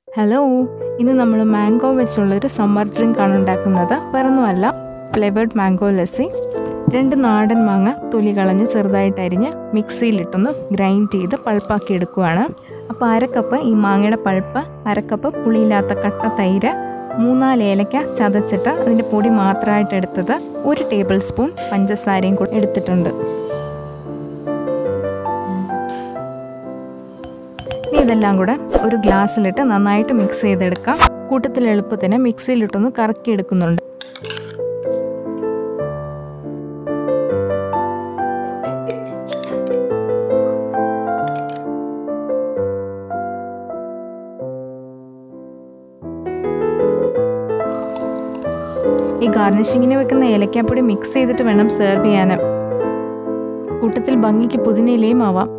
hello ഇന്ന് നമ്മൾ mango വെച്ചുള്ളൊരു summer drink ആണ് ഉണ്ടാക്കുന്നത് വേറൊന്നുമല്ല ഫ്ലേവേർഡ് മാംഗോ ലസ്സി രണ്ട് നാടൻ മാങ്ങ തൊലി കളഞ്ഞ് ചെറുതായിട്ട് അരിഞ്ഞ് മിക്സിയിലിട്ടൊന്ന് ഗ്രൈൻഡ് ചെയ്ത് പൾപ്പാക്കി എടുക്കുകയാണ് അപ്പോൾ അരക്കപ്പ് ഈ മാങ്ങയുടെ പൾപ്പ് അരക്കപ്പ് പുളിയില്ലാത്ത കട്ട തൈര് മൂന്നാല് ഏലക്ക ചതച്ചിട്ട് അതിൻ്റെ പൊടി മാത്രമായിട്ട് എടുത്തത് ഒരു ടേബിൾ സ്പൂൺ പഞ്ചസാരയും കൂടി എടുത്തിട്ടുണ്ട് ഇനി ഇതെല്ലാം കൂടെ ഒരു ഗ്ലാസ്സിലിട്ട് നന്നായിട്ട് മിക്സ് ചെയ്തെടുക്കാം കൂട്ടത്തിൽ എളുപ്പത്തിന് മിക്സിയിലിട്ടൊന്ന് കറക്കി എടുക്കുന്നുണ്ട് ഈ ഗാർണിഷിങ്ങിന് വെക്കുന്ന ഏലക്കാപ്പൊടി മിക്സ് ചെയ്തിട്ട് വേണം സെർവ് ചെയ്യാൻ കൂട്ടത്തിൽ ഭംഗിക്ക് പുതിനയിലയും ആവാം